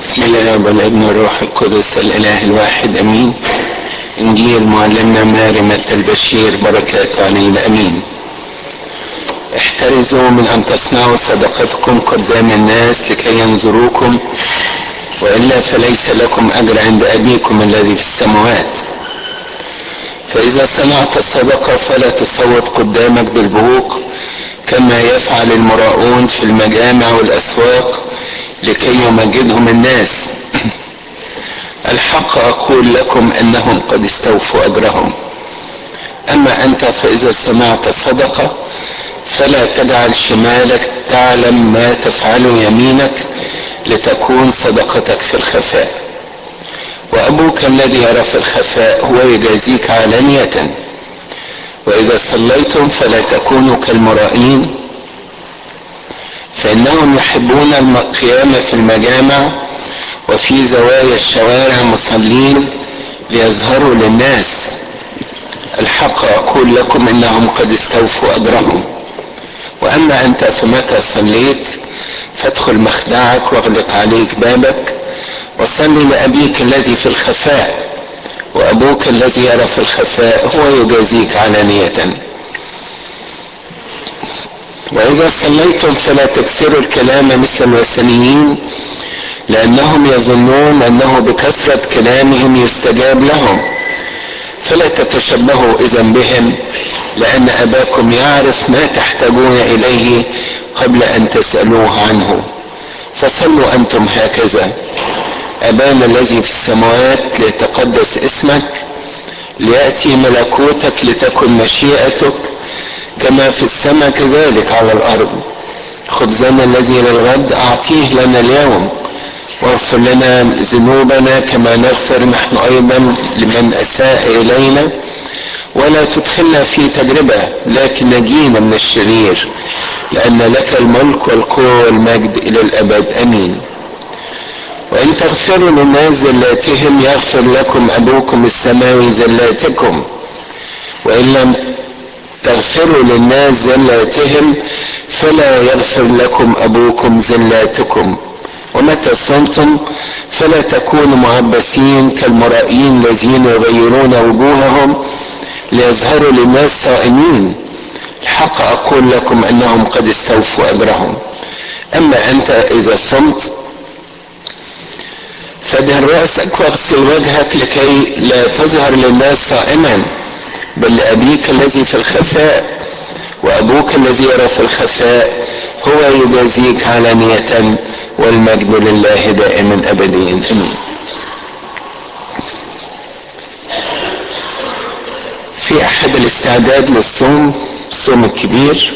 بسم الله والابن الروح القدس الاله الواحد امين انجيل معلمنا مارمة البشير بركاته علينا امين احترزوا من ان تصنعوا صدقتكم قدام الناس لكي ينظروكم والا فليس لكم اجر عند ابيكم الذي في السماوات فاذا صنعت الصدقه فلا تصوت قدامك بالبوق كما يفعل المراؤون في المجامع والاسواق لكي يمجدهم الناس الحق اقول لكم انهم قد استوفوا اجرهم اما انت فاذا صنعت صدقه فلا تجعل شمالك تعلم ما تفعل يمينك لتكون صدقتك في الخفاء وابوك الذي يرى في الخفاء هو يجازيك علانيه واذا صليتم فلا تكونوا كالمرائين فانهم يحبون القيام في المجامع وفي زوايا الشوارع مصلين ليظهروا للناس الحق اقول لكم انهم قد استوفوا اجرهم واما انت فمتى صليت فادخل مخدعك واغلق عليك بابك وصل لابيك الذي في الخفاء وابوك الذي يرى في الخفاء هو يجازيك علانيه واذا صليتم فلا تكثروا الكلام مثل الوثنيين لانهم يظنون انه بكثره كلامهم يستجاب لهم فلا تتشبهوا اذا بهم لان اباكم يعرف ما تحتاجون اليه قبل ان تسالوه عنه فصلوا انتم هكذا ابانا الذي في السماوات ليتقدس اسمك لياتي ملكوتك لتكن مشيئتك كما في السماء كذلك على الارض خبزنا الذي للغد اعطيه لنا اليوم واغفر لنا ذنوبنا كما نغفر نحن ايضا لمن اساء الينا ولا تدخلنا في تجربه لكن نجينا من الشرير لان لك الملك والقوه والمجد الى الابد امين وان تغفروا للناس زلاتهم يغفر لكم ابوكم السماوي زلاتكم وان لم تغفروا للناس زلاتهم فلا يغفر لكم ابوكم زلاتكم ومتى صمتم فلا تكونوا معبسين كالمرائين الذين يغيرون وجوههم ليظهروا للناس صائمين الحق اقول لكم انهم قد استوفوا اجرهم اما انت اذا صمت فادهن راسك واغسل وجهك لكي لا تظهر للناس صائما بل لابيك الذي في الخفاء وابوك الذي يرى في الخفاء هو يجازيك علانيه والمجد لله دائما ابديا امين في احد الاستعداد للصوم الصوم الكبير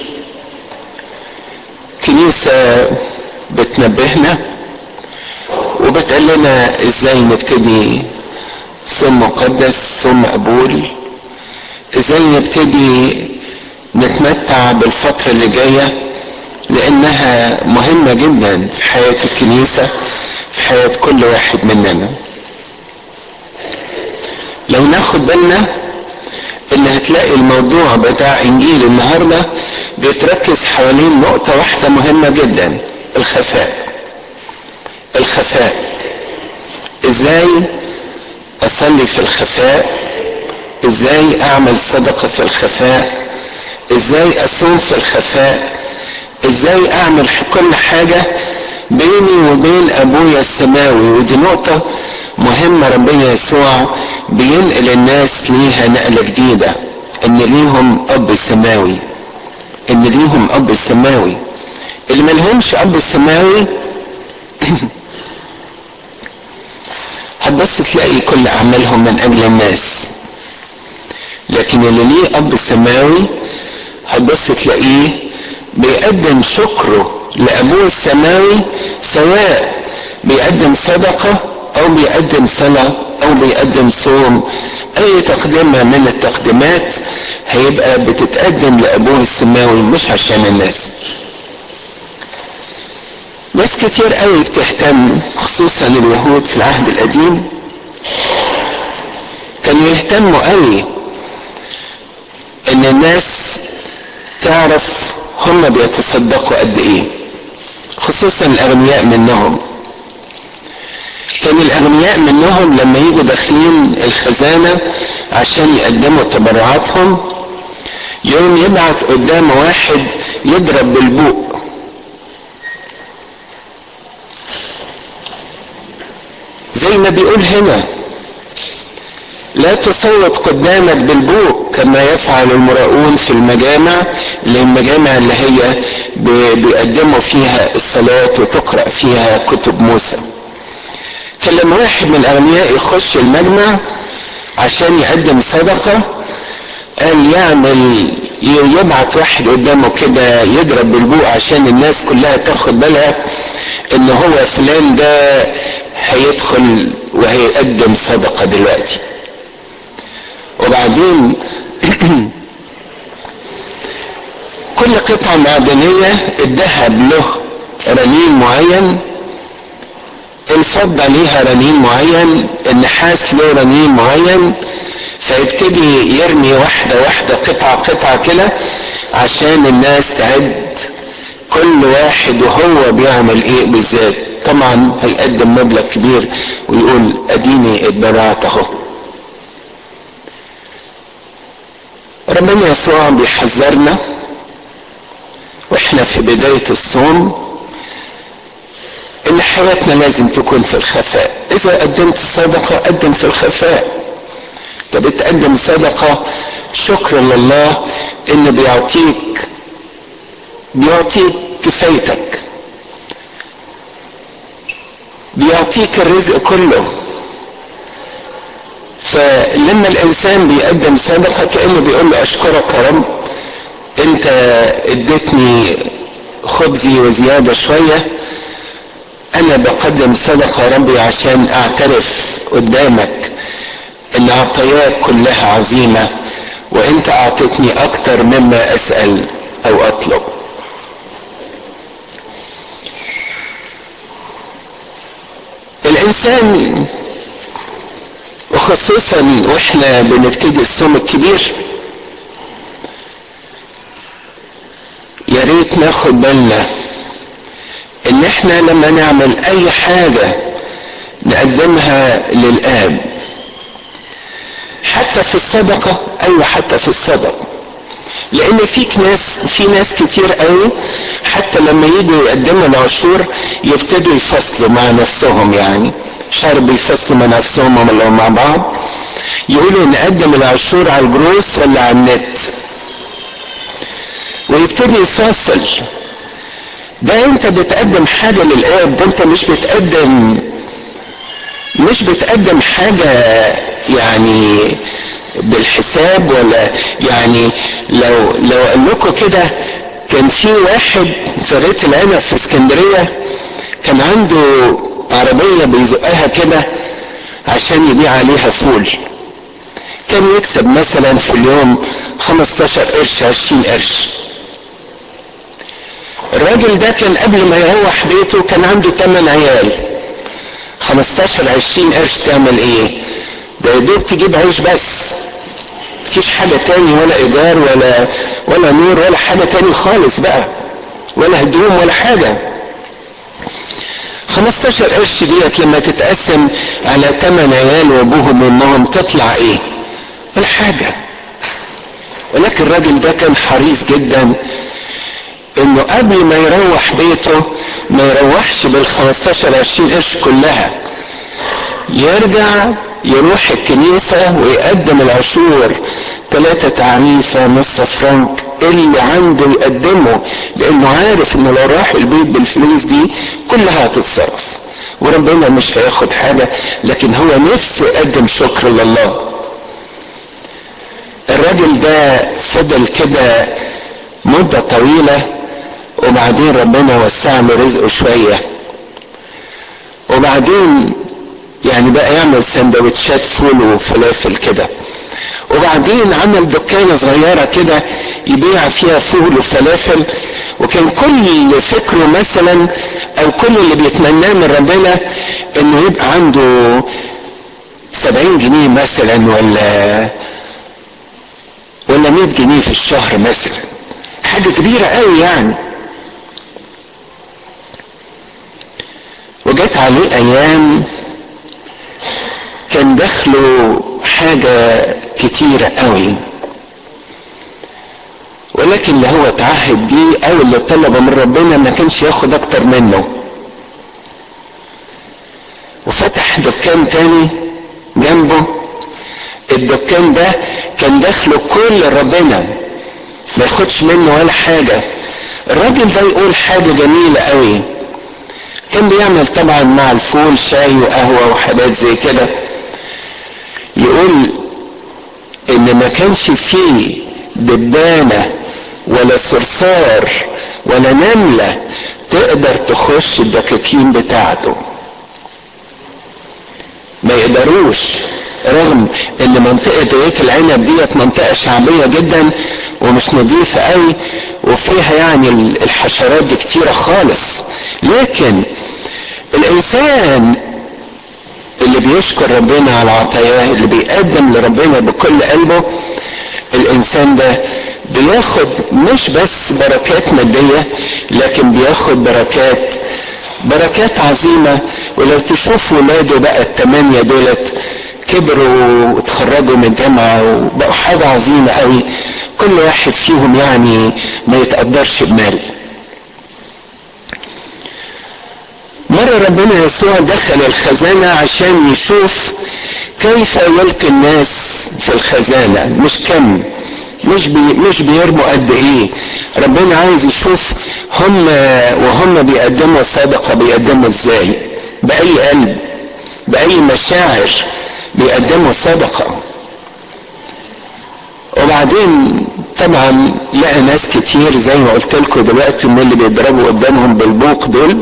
كنيسة بتنبهنا وبتقول لنا ازاي نبتدي صوم مقدس صوم مقبول ازاي نبتدي نتمتع بالفترة اللي جاية لانها مهمة جدا في حياة الكنيسة في حياة كل واحد مننا لو ناخد بالنا ان هتلاقي الموضوع بتاع انجيل النهاردة بيتركز حوالين نقطة واحدة مهمة جدا الخفاء الخفاء ازاي اصلي في الخفاء ازاي اعمل صدقة في الخفاء ازاي اصوم في الخفاء ازاي اعمل كل حاجة بيني وبين ابويا السماوي ودي نقطة مهمة ربنا يسوع بينقل الناس ليها نقلة جديدة ان ليهم اب سماوي ان ليهم اب سماوي اللي ملهمش اب سماوي هتبص تلاقي كل اعمالهم من اجل الناس لكن اللي ليه اب سماوي هتبص تلاقيه بيقدم شكره لابوه السماوي سواء بيقدم صدقه او بيقدم صلاه او بيقدم صوم اي تقدمة من التقديمات هيبقى بتتقدم لابوه السماوي مش عشان الناس ناس كتير قوي بتهتم خصوصا اليهود في العهد القديم كانوا يهتموا قوي ان الناس تعرف هم بيتصدقوا قد ايه خصوصا الاغنياء منهم كان الاغنياء منهم لما يجوا داخلين الخزانة عشان يقدموا تبرعاتهم يوم يبعت قدام واحد يضرب بالبوق زي ما بيقول هنا لا تصوت قدامك بالبوق كما يفعل المراؤون في المجامع اللي المجامع اللي هي بيقدموا فيها الصلاة وتقرأ فيها كتب موسى كان لما واحد من الأغنياء يخش المجمع عشان يقدم صدقة قال يعمل يبعت واحد قدامه كده يضرب بالبوق عشان الناس كلها تاخد بالها ان هو فلان ده هيدخل وهيقدم صدقة دلوقتي وبعدين كل قطعة معدنية الذهب له رنين معين الفضة ليها رنين معين النحاس له رنين معين فيبتدي يرمي واحدة واحدة قطعة قطعة كده عشان الناس تعد كل واحد وهو بيعمل ايه بالذات طبعا هيقدم مبلغ كبير ويقول اديني اتبرعت اهو ربنا يسوع بيحذرنا واحنا في بداية الصوم ان حياتنا لازم تكون في الخفاء اذا قدمت الصدقة قدم في الخفاء طب بتقدم صدقة شكر لله انه بيعطيك بيعطيك كفايتك بيعطيك الرزق كله فلما الانسان بيقدم صدقه كانه بيقول له اشكرك يا رب انت اديتني خبزي وزياده شويه انا بقدم صدقه يا ربي عشان اعترف قدامك ان عطاياك كلها عظيمه وانت اعطيتني اكتر مما اسال او اطلب الانسان وخصوصا واحنا بنبتدي الصوم الكبير يا ريت ناخد بالنا ان احنا لما نعمل اي حاجة نقدمها للاب حتى في الصدقة ايوه حتى في الصدقة لان فيك ناس في ناس كتير قوي حتى لما يجوا يقدموا العشور يبتدوا يفصلوا مع نفسهم يعني مش عارف بيفصلوا مع نفسهم ولا مع بعض يقولوا نقدم العشور على الجروس ولا على النت ويبتدي يفصل ده انت بتقدم حاجة للآب ده انت مش بتقدم مش بتقدم حاجة يعني بالحساب ولا يعني لو لو قال لكم كده كان في واحد في ريت العنب في اسكندريه كان عنده عربيه بيزقها كده عشان يبيع عليها فول كان يكسب مثلا في اليوم 15 قرش 20 قرش الراجل ده كان قبل ما يروح بيته كان عنده 8 عيال 15 20 قرش تعمل ايه ده يا دوب تجيب عيش بس مفيش حاجة تاني ولا ايجار ولا ولا نور ولا حاجة تاني خالص بقى ولا هدوم ولا حاجة 15 قرش ديت لما تتقسم على 8 عيال وابوهم وامهم تطلع ايه ولا حاجة ولكن الراجل ده كان حريص جدا انه قبل ما يروح بيته ما يروحش بال 15 20 قرش كلها يرجع يروح الكنيسة ويقدم العشور ثلاثة تعريفة نص فرنك اللي عنده يقدمه لانه عارف انه لو راح البيت بالفلوس دي كلها هتتصرف وربنا مش هياخد حاجة لكن هو نفسه يقدم شكر لله الراجل ده فضل كده مدة طويلة وبعدين ربنا وسع له رزقه شوية وبعدين يعني بقى يعمل سندوتشات فول وفلافل كده وبعدين عمل دكانة صغيرة كده يبيع فيها فول وفلافل وكان كل فكره مثلا او كل اللي بيتمناه من ربنا انه يبقى عنده سبعين جنيه مثلا ولا ولا مئة جنيه في الشهر مثلا حاجة كبيرة قوي يعني وجت عليه ايام كان دخله حاجة كتيرة قوي ولكن اللي هو اتعهد بيه او اللي طلبه من ربنا ما كانش ياخد اكتر منه وفتح دكان تاني جنبه الدكان ده كان دخله كل ربنا ما ياخدش منه ولا حاجة الراجل ده يقول حاجة جميلة قوي كان بيعمل طبعا مع الفول شاي وقهوة وحاجات زي كده يقول ان ما كانش فيه دبانة ولا صرصار ولا نملة تقدر تخش الدكاكين بتاعته ما يقدروش رغم ان منطقة بيت العنب ديت منطقة شعبية جدا ومش نظيفة قوي وفيها يعني الحشرات دي كتيرة خالص لكن الانسان اللي بيشكر ربنا على عطاياه اللي بيقدم لربنا بكل قلبه الانسان ده بياخد مش بس بركات مادية لكن بياخد بركات بركات عظيمة ولو تشوف ولاده بقى التمانية دولت كبروا وتخرجوا من الجامعة وبقوا حاجة عظيمة قوي كل واحد فيهم يعني ما يتقدرش بمال مرة ربنا يسوع دخل الخزانة عشان يشوف كيف يلقي الناس في الخزانة مش كم مش بي مش بيرموا قد ايه ربنا عايز يشوف هم وهم بيقدموا الصدقة بيقدموا ازاي بأي قلب بأي مشاعر بيقدموا الصدقة وبعدين طبعا لقى ناس كتير زي ما قلت لكم دلوقتي من اللي بيضربوا قدامهم بالبوق دول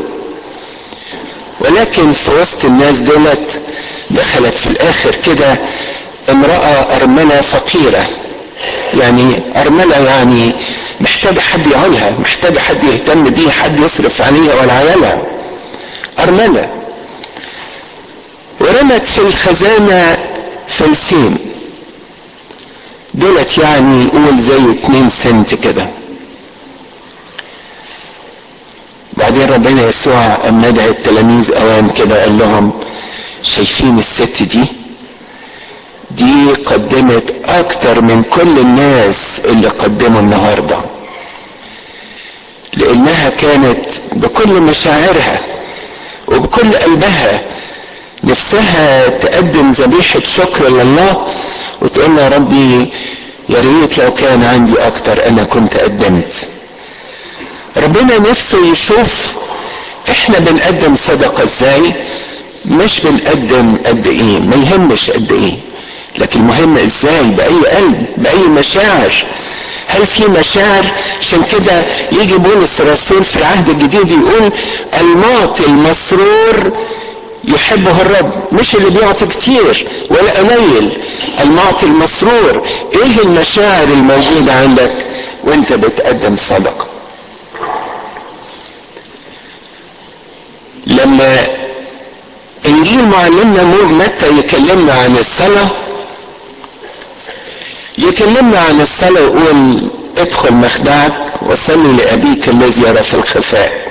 ولكن في وسط الناس دولت دخلت في الاخر كده امرأة ارملة فقيرة يعني ارملة يعني محتاجة حد يعولها محتاجة حد يهتم بيها حد يصرف عليها ولا عيالها ارملة ورمت في الخزانة فلسين دولت يعني قول زي اتنين سنت كده بعدين ربنا يسوع اما دعا التلاميذ اوام كده قال لهم شايفين الست دي دي قدمت اكتر من كل الناس اللي قدموا النهارده لانها كانت بكل مشاعرها وبكل قلبها نفسها تقدم ذبيحة شكر لله وتقول يا ربي يا ريت لو كان عندي اكتر انا كنت قدمت ربنا نفسه يشوف احنا بنقدم صدقة ازاي مش بنقدم قد ايه ما يهمش قد ايه لكن المهم ازاي باي قلب باي مشاعر هل في مشاعر عشان كده يجي بولس الرسول في العهد الجديد يقول المعطي المسرور يحبه الرب مش اللي بيعطي كتير ولا قليل المعطي المسرور ايه المشاعر الموجودة عندك وانت بتقدم صدقة لما انجيل معلمنا مور متى يكلمنا عن الصلاة يكلمنا عن الصلاة ويقول ادخل مخدعك وصلي لأبيك الذي يرى في الخفاء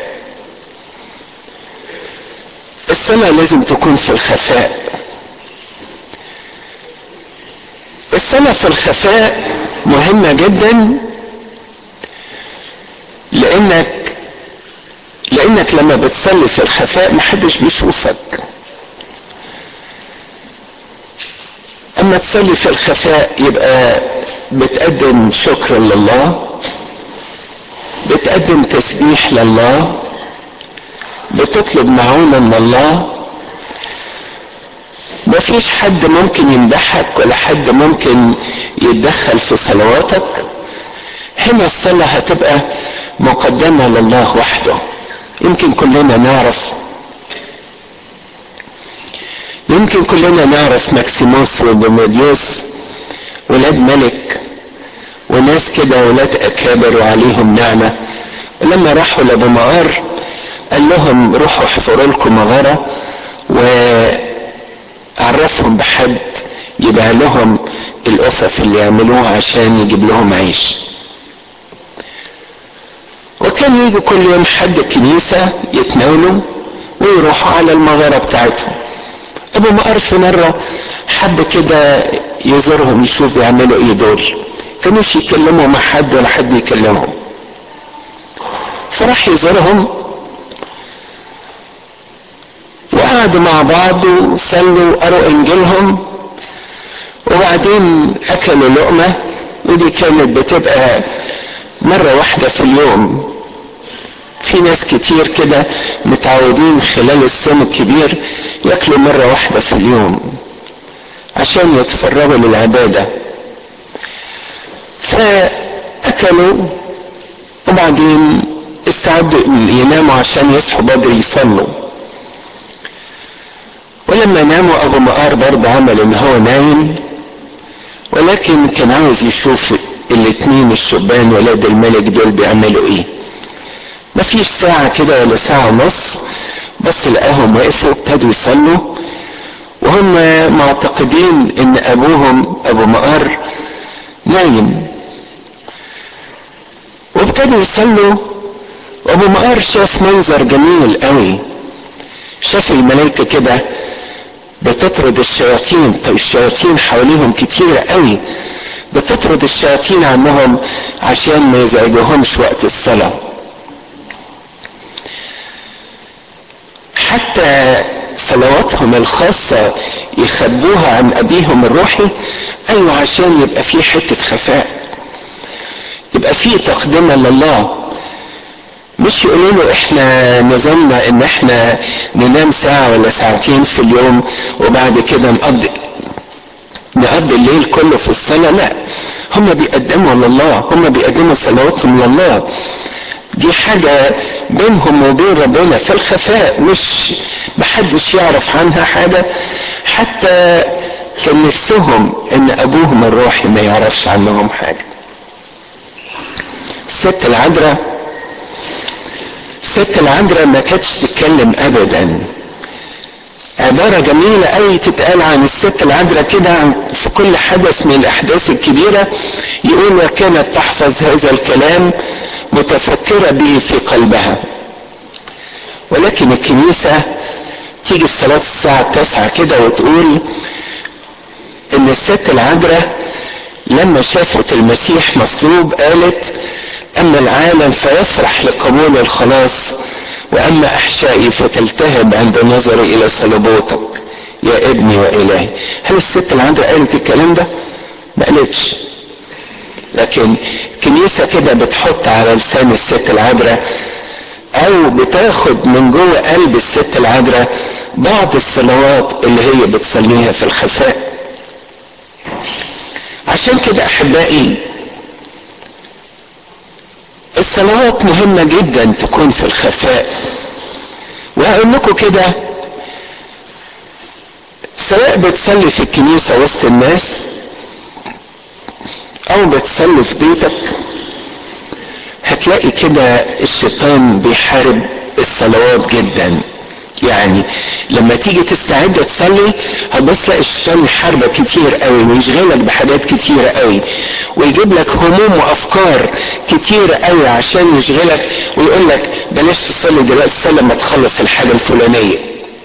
الصلاة لازم تكون في الخفاء الصلاة في الخفاء مهمة جدا لانك لانك لما بتصلي في الخفاء محدش بيشوفك اما تصلي في الخفاء يبقى بتقدم شكر لله بتقدم تسبيح لله بتطلب معونة من الله مفيش حد ممكن يمدحك ولا حد ممكن يتدخل في صلواتك هنا الصلاة هتبقى مقدمة لله وحده يمكن كلنا نعرف يمكن كلنا نعرف ماكسيموس ودوماديوس ولاد ملك وناس كده ولاد اكابر وعليهم نعمة ولما راحوا لابو مقار قال لهم روحوا احفروا لكم مغارة وعرفهم بحد يبيع لهم الأسف اللي يعملوها عشان يجيب لهم عيش وكان يجي كل يوم حد الكنيسة يتناولوا ويروحوا على المغارة بتاعتهم أبو مقر في مرة حب كده يزورهم يشوف بيعملوا ايه دول كانوش يتكلموا مع حد ولا حد يكلمهم فراح يزورهم وقعدوا مع بعض وصلوا وقروا انجيلهم وبعدين اكلوا لقمة ودي كانت بتبقى مرة واحدة في اليوم في ناس كتير كده متعودين خلال الصوم الكبير ياكلوا مرة واحدة في اليوم عشان يتفرغوا للعبادة فأكلوا وبعدين استعدوا يناموا عشان يصحوا بدري يصلوا ولما ناموا ابو مقار برضه عمل ان هو نايم ولكن كان عاوز يشوف الاتنين الشبان ولاد الملك دول بيعملوا ايه مفيش ساعة كده ولا ساعة ونص بس لقاهم وقفوا ابتدوا يصلوا وهم معتقدين ان ابوهم ابو مقار نايم وابتدوا يصلوا وابو مقار شاف منظر جميل قوي شاف الملائكة كده بتطرد الشياطين طيب الشياطين حواليهم كتيرة قوي بتطرد الشياطين عنهم عشان ما يزعجوهمش وقت الصلاة حتى صلواتهم الخاصة يخبوها عن أبيهم الروحي أيوة عشان يبقى في حتة خفاء يبقى في تقدمة لله مش يقولوا له احنا نظامنا ان احنا ننام ساعة ولا ساعتين في اليوم وبعد كده نقضي نقضي الليل كله في الصلاة لا هم بيقدموا لله هم بيقدموا صلواتهم لله دي حاجة بينهم وبين ربنا في الخفاء مش محدش يعرف عنها حاجة حتى كان نفسهم ان ابوهم الروحي ما يعرفش عنهم حاجة الست العذراء الست العذراء ما كانتش تتكلم ابدا عبارة جميلة قوي تتقال عن الست العذراء كده في كل حدث من الاحداث الكبيرة يقول وكانت تحفظ هذا الكلام متفكرة به في قلبها ولكن الكنيسة تيجي في صلاة الساعة التاسعة كده وتقول ان الست العذراء لما شافت المسيح مصلوب قالت اما العالم فيفرح لقبول الخلاص واما احشائي فتلتهب عند نظري الى صلبوتك يا ابني والهي هل الست العذراء قالت الكلام ده ما قالتش لكن كنيسة كده بتحط على لسان الست العذراء او بتاخد من جوه قلب الست العذراء بعض الصلوات اللي هي بتصليها في الخفاء عشان كده احبائي الصلوات مهمة جدا تكون في الخفاء وهقول لكم كده سواء بتصلي في الكنيسة وسط الناس او بتصلي في بيتك هتلاقي كده الشيطان بيحارب الصلوات جدا يعني لما تيجي تستعد تصلي هتبص تلاقي الشيطان يحاربك كتير قوي ويشغلك بحاجات كتيرة قوي ويجيب لك هموم وافكار كتيرة قوي عشان يشغلك ويقول لك بلاش تصلي دلوقتي صلي لما تخلص الحاجة الفلانية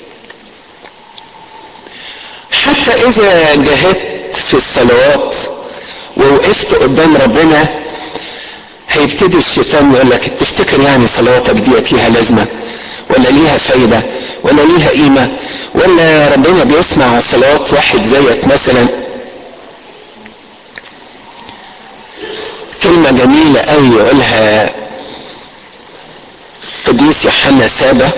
حتى اذا جاهدت في الصلوات ووقفت قدام ربنا هيبتدي الشيطان يقول لك تفتكر يعني صلواتك ديت ليها لازمه ولا ليها فايده ولا ليها قيمه ولا ربنا بيسمع صلوات واحد زيك مثلا كلمة جميلة قوي يقولها قديس يوحنا سابا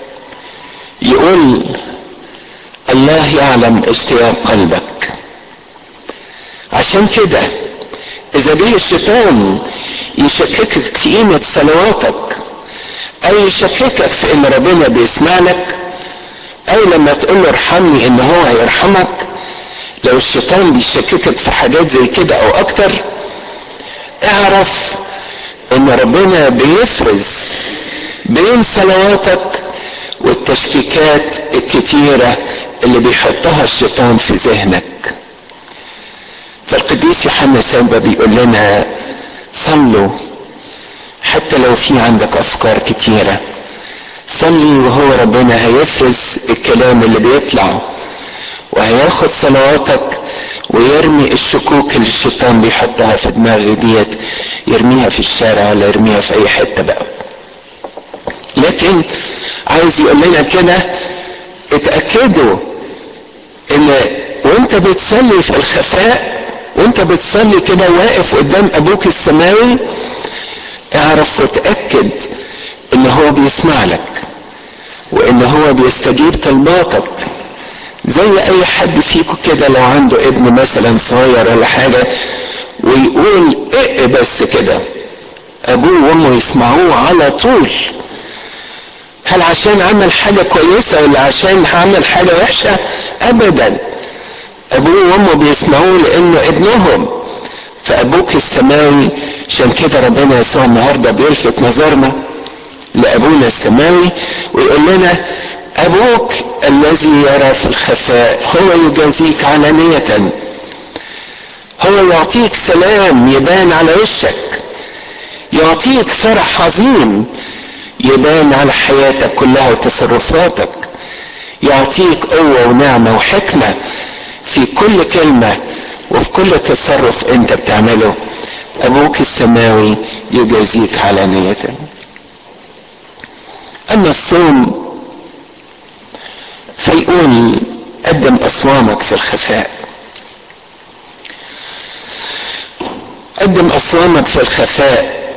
يقول الله يعلم اشتياق قلبك عشان كده اذا جه الشيطان يشككك في قيمة صلواتك او يشككك في ان ربنا بيسمع لك او لما تقول له ارحمني ان هو هيرحمك لو الشيطان بيشككك في حاجات زي كده او اكتر اعرف ان ربنا بيفرز بين صلواتك والتشكيكات الكتيرة اللي بيحطها الشيطان في ذهنك فالقديس يوحنا سامبا بيقول لنا صلوا حتى لو في عندك افكار كتيره صلي وهو ربنا هيفرز الكلام اللي بيطلع وهياخد صلواتك ويرمي الشكوك اللي الشيطان بيحطها في دماغي ديت يرميها في الشارع ولا يرميها في اي حته بقى لكن عايز يقول لنا كده اتاكدوا ان وانت بتصلي في الخفاء وانت بتصلي كده واقف قدام ابوك السماوي اعرف وتاكد ان هو بيسمع لك وان هو بيستجيب طلباتك زي اي حد فيكم كده لو عنده ابن مثلا صغير ولا حاجة ويقول ايه بس كده ابوه وامه يسمعوه على طول هل عشان عمل حاجة كويسة ولا عشان عمل حاجة وحشة ابدا ابوه وامه بيسمعوه لانه ابنهم فابوك السماوي عشان كده ربنا يسوع النهارده بيلفت نظرنا لابونا السماوي ويقول لنا ابوك الذي يرى في الخفاء هو يجازيك علانية هو يعطيك سلام يبان على وشك يعطيك فرح عظيم يبان على حياتك كلها وتصرفاتك يعطيك قوة ونعمة وحكمة في كل كلمة وفي كل تصرف انت بتعمله ابوك السماوي يجازيك علانية اما الصوم فيقول قدم اصوامك في الخفاء قدم اصوامك في الخفاء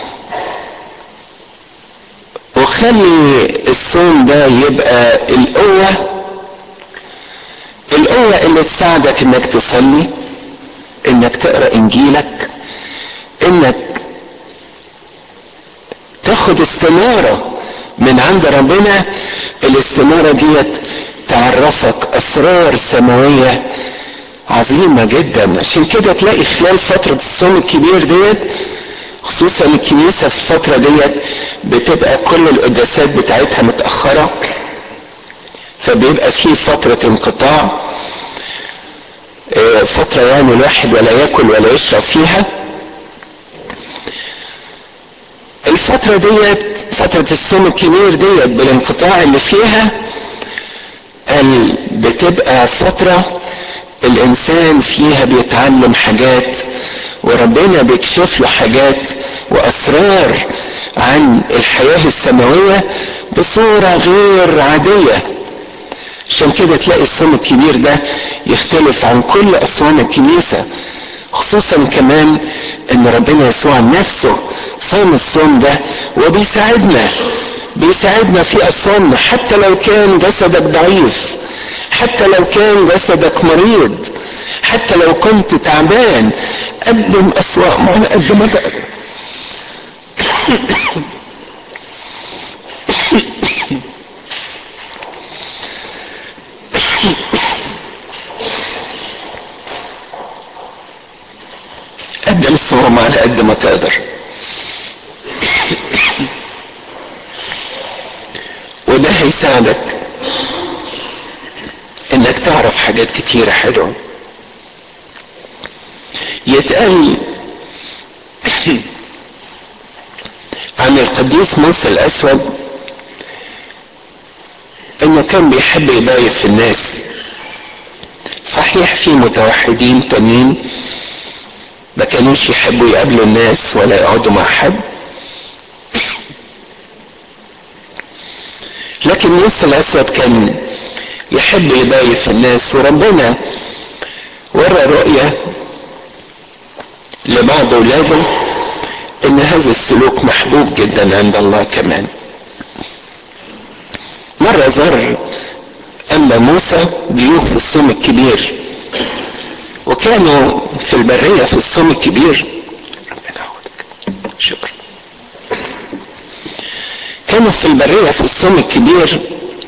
وخلي الصوم ده يبقى القوة القوة اللي تساعدك انك تصلي انك تقرا انجيلك انك تاخد استنارة من عند ربنا الاستنارة ديت تعرفك اسرار سماوية عظيمة جدا عشان كده تلاقي خلال فترة الصوم الكبير ديت خصوصا الكنيسة في الفترة ديت بتبقى كل القداسات بتاعتها متأخرة فبيبقى في فترة انقطاع فترة يعني الواحد ولا ياكل ولا يشرب فيها الفترة ديت فترة الصوم الكبير ديت بالانقطاع اللي فيها قال بتبقى فترة الانسان فيها بيتعلم حاجات وربنا بيكشف له حاجات واسرار عن الحياة السماوية بصورة غير عادية عشان كده تلاقي الصوم الكبير ده يختلف عن كل اصوام الكنيسة خصوصا كمان ان ربنا يسوع نفسه صام الصوم ده وبيساعدنا بيساعدنا في اصوامنا حتى لو كان جسدك ضعيف حتى لو كان جسدك مريض حتى لو كنت تعبان قدم اصوام على قد ما تقدر قدم الصوم على قد ما تقدر وده هيساعدك انك تعرف حاجات كتيرة حلوة يتقال عن القديس موسى الاسود انه كان بيحب يضايف في الناس صحيح في متوحدين تانيين ما كانوش يحبوا يقابلوا الناس ولا يقعدوا مع حد لكن موسى الاسود كان يحب يضايف الناس وربنا ورى رؤية لبعض اولاده ان هذا السلوك محبوب جدا عند الله كمان مرة زار اما موسى ضيوف في الصوم الكبير وكانوا في البرية في الصوم الكبير ربنا يعوضك شكرا كانوا في البرية في الصوم الكبير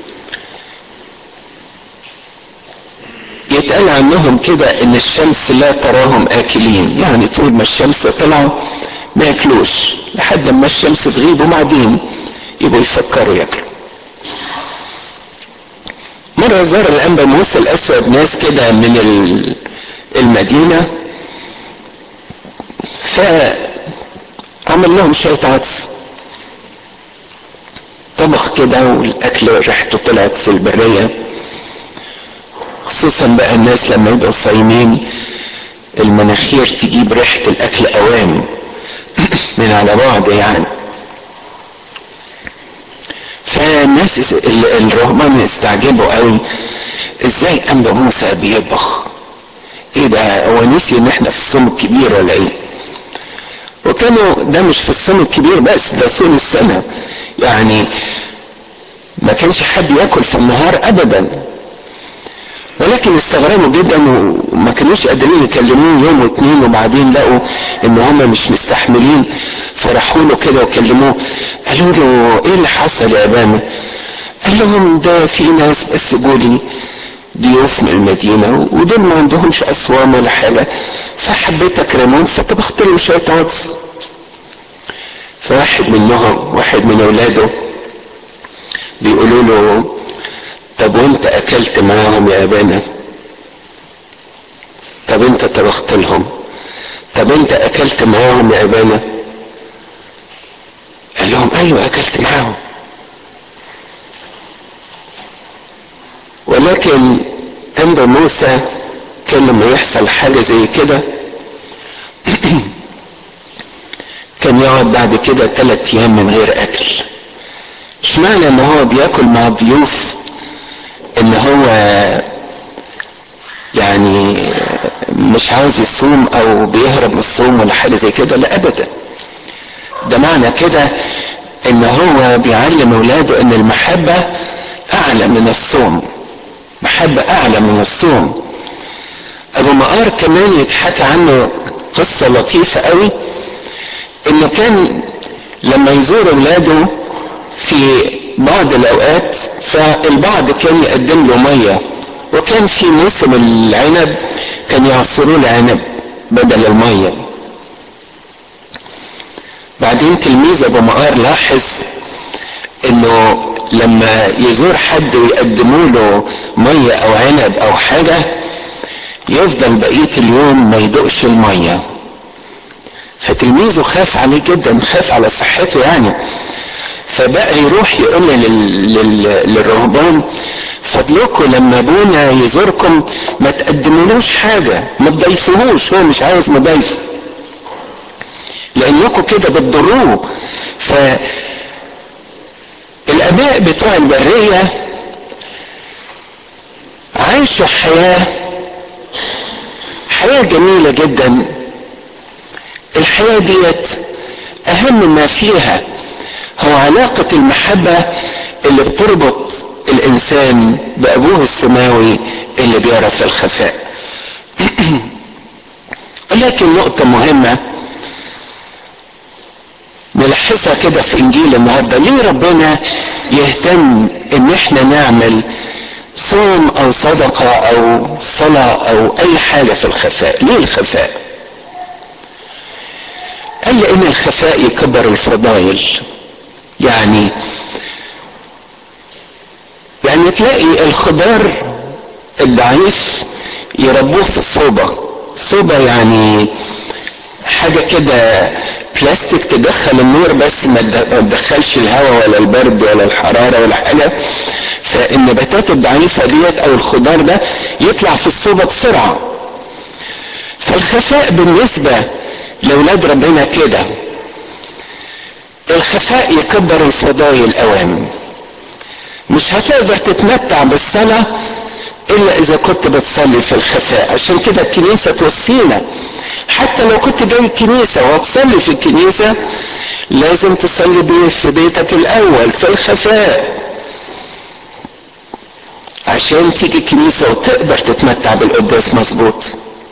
يتقال عنهم كده ان الشمس لا تراهم اكلين يعني طول ما الشمس طلعوا ما ياكلوش لحد ما الشمس تغيب وبعدين يبقوا يفكروا ياكلوا مرة زار الأنبا موسى الأسود ناس كده من المدينة فعمل لهم شوية عدس طبخ كده والأكل ريحته طلعت في البرية خصوصا بقى الناس لما يبقوا صايمين المناخير تجيب ريحة الاكل اوام من على بعد يعني فالناس الرهبان استعجبوا قوي ازاي انبا موسى بيطبخ ايه ده هو نسي ان احنا في الصوم الكبير ولا ايه وكانوا ده مش في الصوم الكبير بس ده صوم السنة يعني ما كانش حد ياكل في النهار ابدا ولكن استغربوا جدا وما كانوش قادرين يكلموه يوم واثنين وبعدين لقوا ان هم مش مستحملين فراحوا له كده وكلموه قالوا له ايه اللي حصل يا ابانا قال لهم ده في ناس بس جولي ضيوف من المدينة ودول ما عندهمش أصوام ولا حاجة فحبيت أكرمهم فطبخت لهم شوية عدس فواحد منهم واحد من أولاده بيقولوا له طب وانت أكلت معاهم يا أبانا طب انت طبخت لهم طب انت أكلت معاهم يا أبانا قال لهم أيوة أكلت معاهم ولكن انبا موسى كان لما يحصل حاجة زي كده كان يقعد بعد كده ثلاث ايام من غير اكل مش معنى ان هو بياكل مع الضيوف ان هو يعني مش عاوز يصوم او بيهرب من الصوم ولا حاجه زي كده لا ابدا ده معنى كده ان هو بيعلم اولاده ان المحبه اعلى من الصوم محبة أعلى من الصوم أبو مقار كمان يتحكى عنه قصة لطيفة قوي إنه كان لما يزور أولاده في بعض الأوقات فالبعض كان يقدم له مية وكان في موسم العنب كان يعصروا له عنب بدل المية بعدين تلميذ أبو مقار لاحظ إنه لما يزور حد ويقدموا له مية او عنب او حاجة يفضل بقية اليوم ما يدقش المية فتلميذه خاف عليه جدا خاف على صحته يعني فبقى يروح يقول لل... لل... للرهبان فضلكم لما ابونا يزوركم ما تقدمولوش حاجة ما تضيفوهوش هو مش عاوز مضيف لانكم كده بتضروه ف الاباء بتوع البرية عاشوا حياة حياة جميلة جدا الحياة ديت اهم ما فيها هو علاقة المحبة اللي بتربط الانسان بابوه السماوي اللي بيرى في الخفاء ولكن نقطة مهمة نلاحظها كده في انجيل النهارده ليه ربنا يهتم ان احنا نعمل صوم او صدقة او صلاة او اي حاجة في الخفاء ليه الخفاء قال لان الخفاء يكبر الفضائل يعني يعني تلاقي الخضار الضعيف يربوه في الصوبة صوبة يعني حاجة كده بلاستيك تدخل النور بس ما تدخلش الهواء ولا البرد ولا الحرارة ولا حاجة فالنباتات الضعيفة ديت او الخضار ده يطلع في الصوبة بسرعة فالخفاء بالنسبة لأولاد ربنا كده الخفاء يكبر الفضائل اوام مش هتقدر تتمتع بالصلاة الا اذا كنت بتصلي في الخفاء عشان كده الكنيسة توصينا حتى لو كنت جاي الكنيسة وتصلي في الكنيسة لازم تصلي بيه في بيتك الاول في الخفاء عشان تيجي الكنيسة وتقدر تتمتع بالقداس مظبوط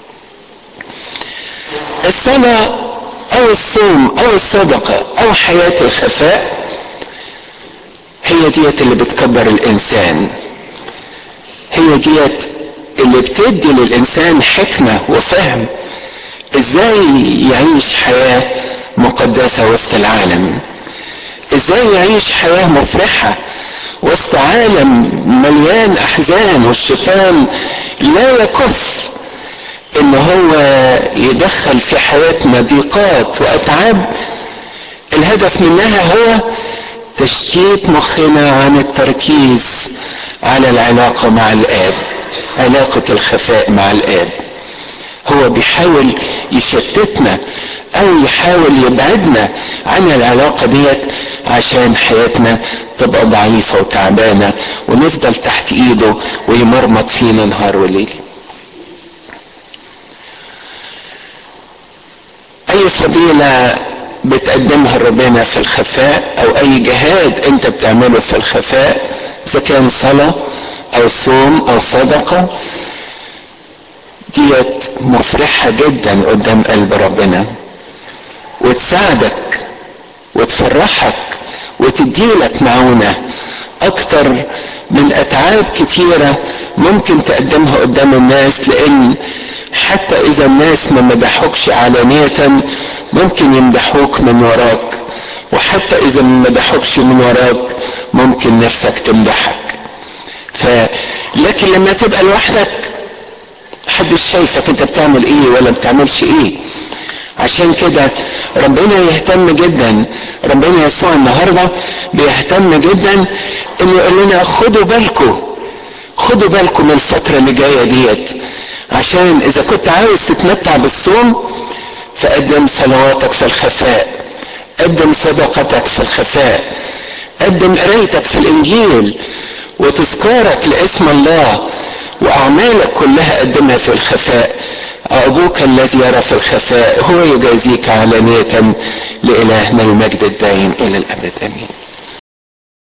الصلاة او الصوم او الصدقة او حياة الخفاء هي ديت اللي بتكبر الانسان هي ديت اللي بتدي للانسان حكمة وفهم ازاي يعيش حياة مقدسة وسط العالم ازاي يعيش حياة مفرحة وسط عالم مليان احزان والشيطان لا يكف ان هو يدخل في حياتنا ضيقات واتعاب الهدف منها هو تشتيت مخنا عن التركيز على العلاقة مع الآب علاقة الخفاء مع الآب هو بيحاول يشتتنا او يحاول يبعدنا عن العلاقة ديت عشان حياتنا تبقى ضعيفة وتعبانة ونفضل تحت ايده ويمرمط فينا نهار وليل اي فضيلة بتقدمها ربنا في الخفاء او اي جهاد انت بتعمله في الخفاء اذا كان صلاة او صوم او صدقة ديت مفرحة جدا قدام قلب ربنا وتساعدك وتفرحك وتديلك معونة اكتر من اتعاب كتيرة ممكن تقدمها قدام الناس لان حتى اذا الناس ما مدحوكش علانية ممكن يمدحوك من وراك وحتى اذا ما مدحوكش من وراك ممكن نفسك تمدحك ف لكن لما تبقى لوحدك محدش شايفك انت بتعمل ايه ولا بتعملش ايه عشان كده ربنا يهتم جدا ربنا يسوع النهارده بيهتم جدا انه يقول لنا خدوا بالكم خدوا بالكم من الفترة اللي جاية ديت عشان اذا كنت عاوز تتمتع بالصوم فقدم صلواتك في الخفاء قدم صدقتك في الخفاء قدم قرايتك في الانجيل وتذكارك لاسم الله واعمالك كلها قدمها في الخفاء ابوك الذي يرى في الخفاء هو يجازيك علانية لالهنا المجد الدائم الى الابد امين